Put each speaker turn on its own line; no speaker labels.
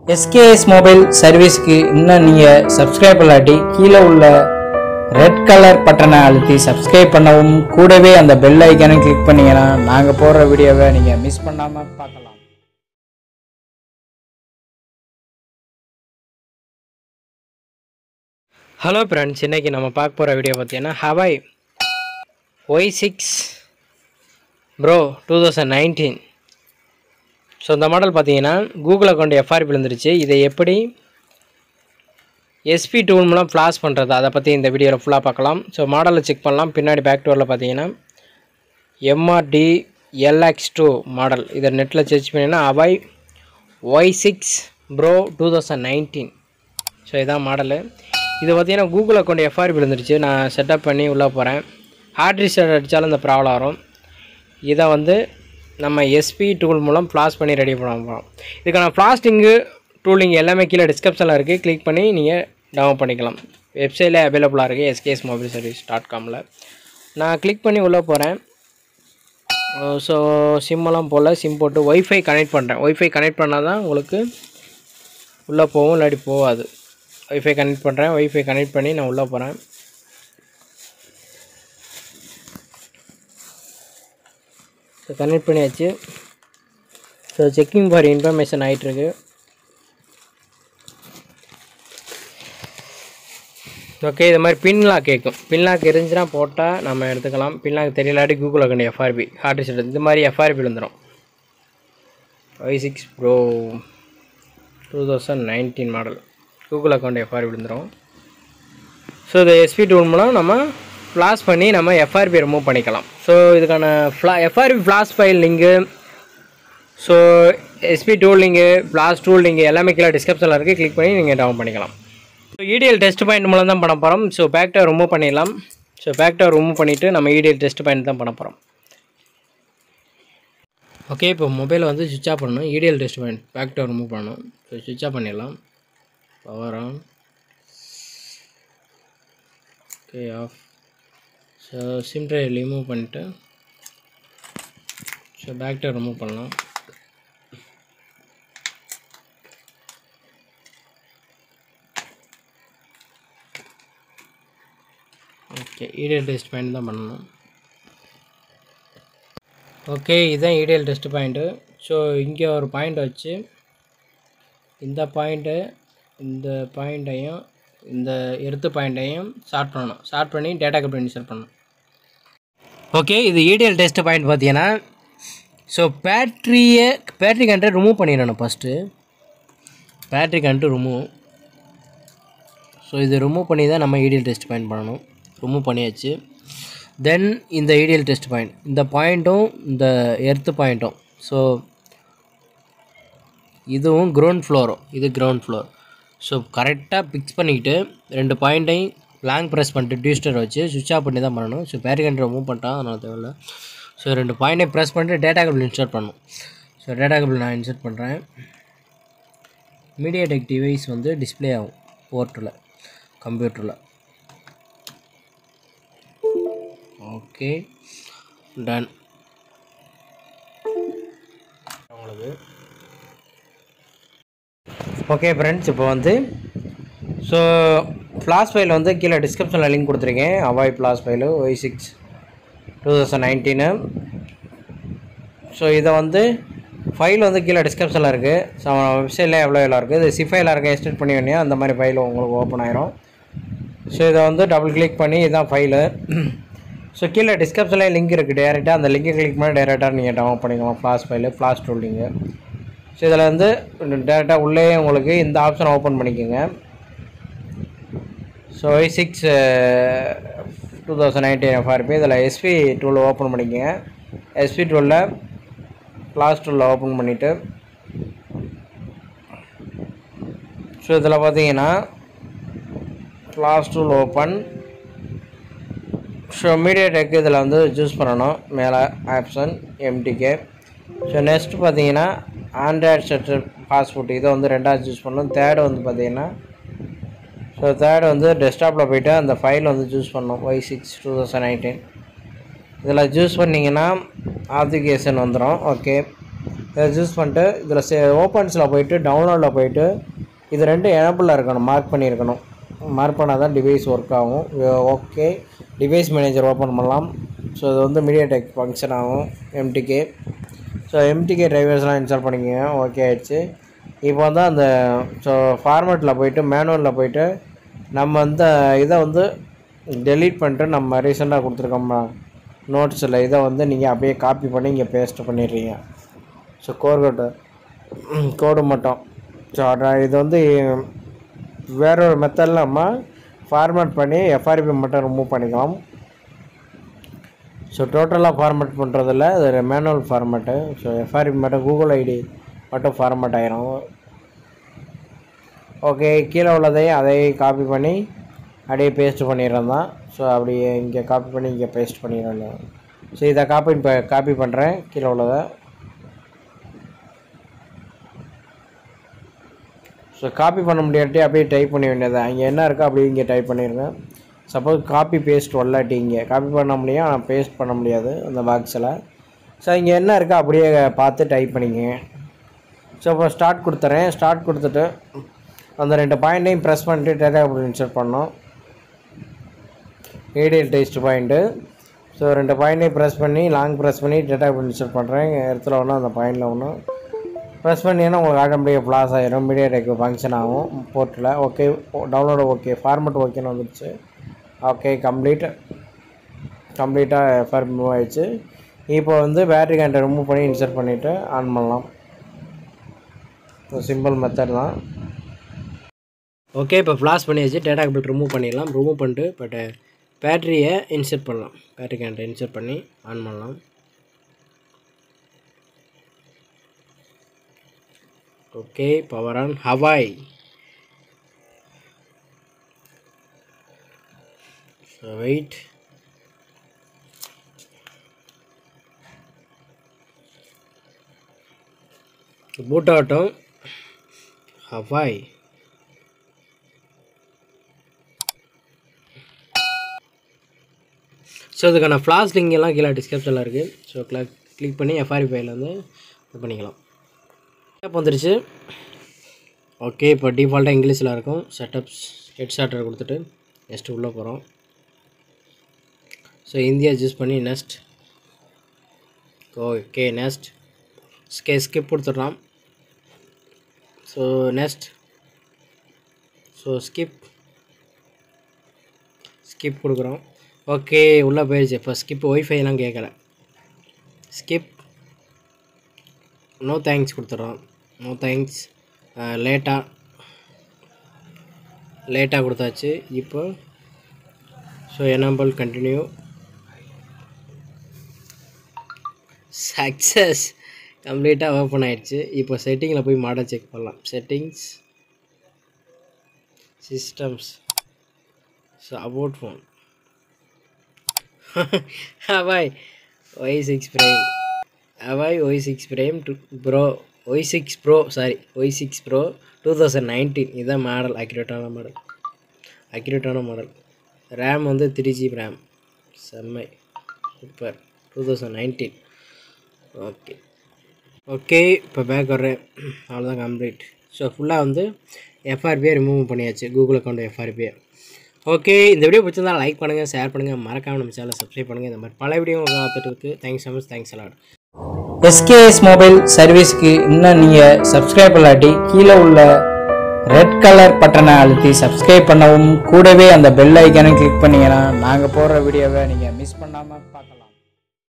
SKS mobile சர்வீஸ்க்கு இன்னும் நீங்கள் சப்ஸ்கிரைப் பண்ணாட்டி கீழே உள்ள ரெட் கலர் பட்டனை அழுத்தி சப்ஸ்கிரைப் பண்ணவும் கூடவே அந்த பெல் ஐக்கானை கிளிக் பண்ணீங்கன்னா நாங்கள் போடுற வீடியோவை நீங்கள் மிஸ் பண்ணாமல் பார்க்கலாம் ஹலோ ஃப்ரெண்ட்ஸ் இன்னைக்கு நம்ம பார்க்க போகிற வீடியோ பார்த்தீங்கன்னா Huawei Y six pro two thousand nineteen so இந்த மாடல் பார்த்தீங்கன்னா கூகுள் அக்கௌண்ட் எஃப்ஆர்பி விழுந்துருச்சு இதை எப்படி எஸ்பி டூல் மூலம் ஃப்ளாஷ் பண்ணுறது அதை பற்றி இந்த வீடியோவில் ஃபுல்லாக பார்க்கலாம் ஸோ மாடலை செக் பண்ணலாம் பின்னாடி பேக் டோரில் பார்த்தீங்கன்னா எம்ஆர்டி எல்எக்ஸ் டூ மாடல் இதை நெட்டில் சர்ச் பண்ணிங்கன்னா Huawei Y six pro two thousand nineteen so இதான் மாடலு இது பார்த்தீங்கன்னா கூகுள் அக்கௌண்ட் எஃப்ஆர்பி விழுந்துருச்சு நான் செட்டப் பண்ணி உள்ளே போகிறேன் ஹார்ட் ரீசெட் அடித்தாலும் இந்த ப்ராப்ளம் வரும் இதை வந்து நம்ம எஸ்பி டூல் மூலம் ஃப்ளாஷ் பண்ணி ரெடி பண்ண போகிறோம் இதுக்கான ஃப்ளாஸ்டிங்கு டூலிங் எல்லாமே கீழே டிஸ்கிரிப்ஷனில் இருக்குது கிளிக் பண்ணி நீங்கள் டவுன்லோட் பண்ணிக்கலாம் வெப்சைட்டில் அவைலபிளாக இருக்குது எஸ்கேஎஸ் மொபைல் சர்வீஸ் டாட் காமில் நான் கிளிக் பண்ணி உள்ளே போகிறேன் ஸோ சிம்மெல்லாம் போல் சிம் போட்டு ஒய்ஃபை கனெக்ட் பண்ணுறேன் ஒய்ஃபை கனெக்ட் பண்ணால் தான் உங்களுக்கு உள்ளே போகும் இல்லாட்டி போகாது ஒய்ஃபை கனெக்ட் பண்ணுறேன் ஒய்ஃபை கனெக்ட் பண்ணி நான் உள்ளே போகிறேன் ஸோ கனெக்ட் பண்ணியாச்சு ஸோ செக்கிங் ஃபார் இன்ஃபர்மேஷன் ஆகிட்டுருக்கு ஓகே இது மாதிரி பின்லாக் கேட்கும் பின்லாக் இருந்துச்சுன்னா போட்டால் நம்ம எடுத்துக்கலாம் பின்லாக் தெரியலாட்டி Google account FRP hard set இந்த மாதிரி எஃப்ஆர்பி வந்துடும் Y six pro two thousand nineteen model Google account FRP வந்துடும் ஸோ இந்த எஸ்பி டூல் மூலம் நம்ம ஃப்ளாஷ் பண்ணி நம்ம எஃப்ஆர்பி ரிமூவ் பண்ணிக்கலாம் ஸோ இதுக்கான ஃப்ளா FRP flash file link so SP tool link flash tool link எல்லாமே கீழே டிஸ்கிரிப்ஷனில் இருக்குது கிளிக் பண்ணி நீங்கள் டவுன் பண்ணிக்கலாம் ஸோ இடிஎல் டெஸ்ட் பாயிண்ட் மூலம் தான் பண்ண போகிறோம் ஸோ பேக்டர் ரிமூவ் பண்ணிடலாம் ஸோ பேக்டர் ரிமூவ் பண்ணிவிட்டு நம்ம இடிஎல் டெஸ்ட் பாயிண்ட் தான் பண்ண போகிறோம் ஓகே இப்போ மொபைலை வந்து சுவிட்ச் ஆஃப் பண்ணணும் EDL test point backdoor remove பண்ணணும் ஸோ சுவிட்ச் ஆஃப் பண்ணிடலாம் power on okay off so SIM tray remove பண்ணிவிட்டு ஸோ பேக்டர் ரிமூவ் பண்ணலாம் ஓகே இடிஎல் டெஸ்ட் பாயிண்ட் தான் பண்ணணும் ஓகே இதுதான் இடிஎல் டெஸ்ட் பாயிண்ட்டு ஸோ இங்கே ஒரு பாயிண்ட் வச்சு இந்த பாயிண்ட்டு இந்த பாயிண்ட்டையும் இந்த எடுத்த பாயிண்ட்டையும் ஸ்டார்ட் பண்ணணும் ஸ்டார்ட் பண்ணி டேட்டா கப்ளர் இன்சர்ட் பண்ணணும் ஓகே இது இடிஎல் டெஸ்ட் பாயிண்ட் பார்த்தீங்கன்னா ஸோ பேட்ரியை பேட்ரி கண்ட்டை ரிமூவ் பண்ணிடணும் ஃபஸ்ட்டு பேட்ரி கண்ட்டு ரிமூவ் ஸோ இது ரிமூவ் பண்ணி தான் நம்ம இடிஎல் டெஸ்ட் பாயிண்ட் பண்ணணும் ரிமூவ் பண்ணியாச்சு தென் இந்த ஐடியல் டெஸ்ட் பாயிண்ட் இந்த பாயிண்ட்டும் இந்த எர்த்து பாயிண்ட்டும் ஸோ இதுவும் கிரவுண்ட் ஃப்ளோரும் இது கிரவுண்ட் ஃப்ளோர் ஸோ கரெக்டாக பிக்ஸ் பண்ணிக்கிட்டு ரெண்டு பாயிண்ட்டையும் லாங் ப்ரெஸ் பண்ணிட்டு டியூஸ்டர் வச்சு சுவிட்ச் ஆஃப் பண்ணி தான் பண்ணணும் ஸோ பேரிகண்ட் மூவ் பண்ணிட்டான் அதனால் தேவையில்ல ஸோ ரெண்டு பாயிண்டையும் ப்ரெஸ் பண்ணிட்டு டேட்டா கேபிள் இன்சர்ட் பண்ணணும் ஸோ டேட்டா கேபிள் நான் இன்சர்ட் பண்ணுறேன் மீடியா டெக் டிவைஸ் வந்து டிஸ்பிளே ஆகும் போர்ட்டில் கம்ப்யூட்டரில் ஓகே டன் உங்களுக்கு ஓகே ஃப்ரெண்ட்ஸ் இப்போ வந்து ஸோ ஃப்ளாஷ் ஃபைல் வந்து கீழே டிஸ்கிரிப்ஷனில் லிங்க் கொடுத்துருக்கேன் Huawei flash file Y six two thousand nineteen so இதை வந்து ஃபைல் வந்து கீழே டிஸ்கிரிப்ஷனில் இருக்குது ஸோ வெப்சைட்டில் அவைலபிளாக இருக்குது இது சிஃபைலாக இருக்க எஸ்டேட் பண்ணி வேணியா அந்த மாதிரி ஃபைல் உங்களுக்கு ஓப்பன் ஆயிரும் ஸோ இதை வந்து டபுள் கிளிக் பண்ணி இதுதான் ஃபைலு ஸோ கீழே டிஸ்கிரிப்ஷனில் லிங்க் இருக்குது டேரெக்டாக அந்த லிங்கை கிளிக் பண்ணி டேரெக்டாக நீங்கள் டவுன்லோட் பண்ணிக்கலாம் flash file flash tool link so இதில் வந்து டேரெக்டாக உள்ளே உங்களுக்கு இந்த ஆப்ஷன் ஓப்பன் பண்ணிக்கோங்க so I six two thousand nineteen FRP இதில் எஸ்பி டூல் ஓப்பன் பண்ணிக்கோங்க எஸ்பி டூலில் ஃப்ளாஷ் டூலில் ஓப்பன் பண்ணிவிட்டு ஸோ இதில் பார்த்தீங்கன்னா flash tool open so MediaTek இதில் வந்து சூஸ் பண்ணணும் மேலே ஆப்ஷன் எம்டிகே ஸோ நெக்ஸ்ட் பார்த்தீங்கன்னா ஆண்ட்ராய்ட் செட்டர் பாஸ்போர்ட் இதை வந்து ரெண்டாவது சூஸ் பண்ணணும் தேர்டு வந்து பார்த்தீங்கன்னா ஸோ தேர்டு வந்து டெஸ்க்டாப்பில் போய்ட்டு அந்த ஃபைல் வந்து சூஸ் பண்ணணும் Y six two thousand nineteen இதில் சூஸ் பண்ணிங்கன்னா ஆப்ளிகேஷன் வந்துடும் ஓகே இதை சூஸ் பண்ணிட்டு இதில் சே ஓப்பன்ஸில் போயிட்டு டவுன்லோடில் போயிட்டு இது ரெண்டு எனபிளில் இருக்கணும் மார்க் பண்ணியிருக்கணும் மார்க் பண்ணால் தான் டிவைஸ் ஒர்க் ஆகும் ஓகே டிவைஸ் மேனேஜர் ஓப்பன் பண்ணலாம் ஸோ இது வந்து மீடியா டெக் ஃபங்க்ஷன் ஆகும் எம்டிகே ஸோ எம்டிகே டிரைவர்ஸ்லாம் இன்ஸ்டால் பண்ணிக்கோங்க ஓகே ஆயிடுச்சு இப்போ வந்து அந்த ஸோ ஃபார்மேட்டில் போயிட்டு மேனுவலில் போயிட்டு நம்ம வந்து இதை வந்து டெலீட் பண்ணிட்டு நம்ம ரீசெண்டாக கொடுத்துருக்கோம்மா நோட்ஸில் இதை வந்து நீங்கள் அப்படியே காப்பி பண்ணி இங்கே பேஸ்ட் பண்ணிடுறீங்க ஸோ கோர் கோடு கோடு மட்டும் ஸோ இது வந்து வேற ஒரு மெத்தடில் நம்ம ஃபார்மேட் பண்ணி எஃப்ஆர்பி மட்டும் ரிமூவ் பண்ணிக்கலாம் ஸோ டோட்டலாக ஃபார்மேட் பண்ணுறதில்ல அது மேனுவல் ஃபார்மேட்டு ஸோ எஃப்ஆர்பி மட்டும் கூகுள் ஐடி மட்டும் ஃபார்மேட் ஆயிரும் ஓகே கீழே உள்ளதையும் அதை காப்பி பண்ணி அப்படியே பேஸ்ட் பண்ணிடுறேன் தான் ஸோ அப்படியே இங்கே காப்பி பண்ணி இங்கே பேஸ்ட் பண்ணிடுறேன் ஸோ இதை காப்பி இப்போ காப்பி பண்ணுறேன் கீழே உள்ளதை ஸோ காப்பி பண்ண முடியாட்டி அப்படியே டைப் பண்ண வேண்டியது அங்கே என்ன இருக்கோ அப்படியே இங்கே டைப் பண்ணிடுங்க சப்போஸ் காப்பி பேஸ்ட் வரலாட்டி இங்கே காப்பி பண்ண முடியும் ஆனால் பேஸ்ட் பண்ண முடியாது அந்த பாக்ஸில் ஸோ இங்கே என்ன இருக்கோ அப்படியே பார்த்து டைப் பண்ணிக்கங்க ஸோ இப்போ ஸ்டார்ட் கொடுத்துறேன் ஸ்டார்ட் கொடுத்துட்டு அந்த ரெண்டு பாயிண்ட்டையும் ப்ரெஸ் பண்ணிட்டு டேட்டா அப்படி இன்சர்ட் பண்ணோம் ஏடிஎல் டெஸ்ட் பாயிண்ட்டு ஸோ ரெண்டு பாயிண்ட்டையும் ப்ரெஸ் பண்ணி லாங் ப்ரெஸ் பண்ணி டேட்டா அப்படி இன்சர்ட் பண்ணுறேன் இடத்துல ஒன்று அந்த பாயிண்டில் ஒன்று ப்ரெஸ் பண்ணிங்கன்னா உங்களுக்கு ஆட்டோமேட்டிக்காக ஃப்ளாஸ் ஆயிரும் மீடியா டெக் ஃபங்க்ஷன் ஆகும் போர்ட்டில் ஓகே டவுன்லோடு ஓகே ஃபார்மெட் ஓகேன்னு வந்துடுச்சு ஓகே கம்ப்ளீட் கம்ப்ளீட்டாக எஃப்ஆர் மூவ் ஆயிடுச்சு இப்போ வந்து பேட்டரி கேண்டை ரிமூவ் பண்ணி இன்சர்ட் பண்ணிவிட்டு ஆன் பண்ணலாம் சிம்பிள் மெத்தட் தான் ஓகே இப்போ ஃப்ளாஷ் பண்ணியாச்சு டேட்டா கேபிள் ரிமூவ் பண்ணிடலாம் ரிமூவ் பண்ணிட்டு பட் பேட்டரியை இன்சர்ட் பண்ணலாம் பேட்டரி கேண்டை இன்சர்ட் பண்ணி ஆன் பண்ணலாம் okay power on Huawei so wait boot ஆகட்டும் ஹவாய் ஸோ இதுக்கான ஃப்ளாஷ் லிங்க் எல்லாம் கீழே டிஸ்கிரிப்ஷனில் இருக்குது ஸோ கிளிக் கிளிக் பண்ணி எஃப்ஆர்பி ஃபைலில் வந்து இது பண்ணிக்கலாம் இப்போ வந்துருச்சு ஓகே இப்போ டிஃபால்ட்டாக இங்கிலீஷில் இருக்கும் செட்டப்ஸ் ஹெட் ஸ்டார்டர் கொடுத்துட்டு நெக்ஸ்ட் உள்ளே போகிறோம் ஸோ இந்தியா சூஸ் பண்ணி நெக்ஸ்ட் ஓகே நெக்ஸ்ட் ஸ்கே ஸ்கிப் கொடுத்துட்றான் so next so skip skip கொடுக்குறோம் ஓகே உள்ளே போயிடுச்சு இப்போ ஸ்கிப் ஒய்ஃபைலாம் கேட்கல ஸ்கிப் நோ தேங்க்ஸ் கொடுத்துட்றோம் நோ தேங்க்ஸ் லேட்டாக லேட்டாக கொடுத்தாச்சு இப்போ ஸோ எனபிள் கண்டினியூ சக்ஸஸ் கம்ப்ளீட்டாக ஓப்பன் ஆயிடுச்சு இப்போ செட்டிங்கில் போய் மாடல் செக் பண்ணலாம் settings systems so about phone Huawei Y six prime Huawei Y six prime two pro Y six pro sorry Y six pro two thousand nineteen இதுதான் model அக்யூரேட்டான model அக்யூரேட்டான model RAM வந்து three GB RAM செம்மை super two thousand nineteen okay okay இப்போ back வர்றேன் அவ்வளோதான் complete so ஃபுல்லாக வந்து எஃப்ஆர்பியை ரிமூவ் பண்ணியாச்சு கூகுள் அக்கௌண்ட் எஃப்ஆர்பியை ஓகே இந்த வீடியோ பிடிச்சிருந்தா லைக் பண்ணுங்கள் ஷேர் பண்ணுங்கள் மறக்காம நம்ம சேனலை சப்ஸ்கிரைப் பண்ணுங்கள் இந்த மாதிரி பல வீடியோ உங்களுக்கு பார்த்துட்டு இருக்கு thanks so much thanks a lot
SKS mobile சர்வீஸ்க்கு இன்னும் நீங்கள் சப்ஸ்கிரைப் இல்லாட்டி கீழே உள்ள ரெட் கலர் பட்டனை அழுத்தி சப்ஸ்கிரைப் பண்ணவும் கூடவே அந்த பெல் ஐக்கானை கிளிக் பண்ணீங்கன்னா நாங்கள் போடுற வீடியோவை நீங்கள் மிஸ் பண்ணாமல்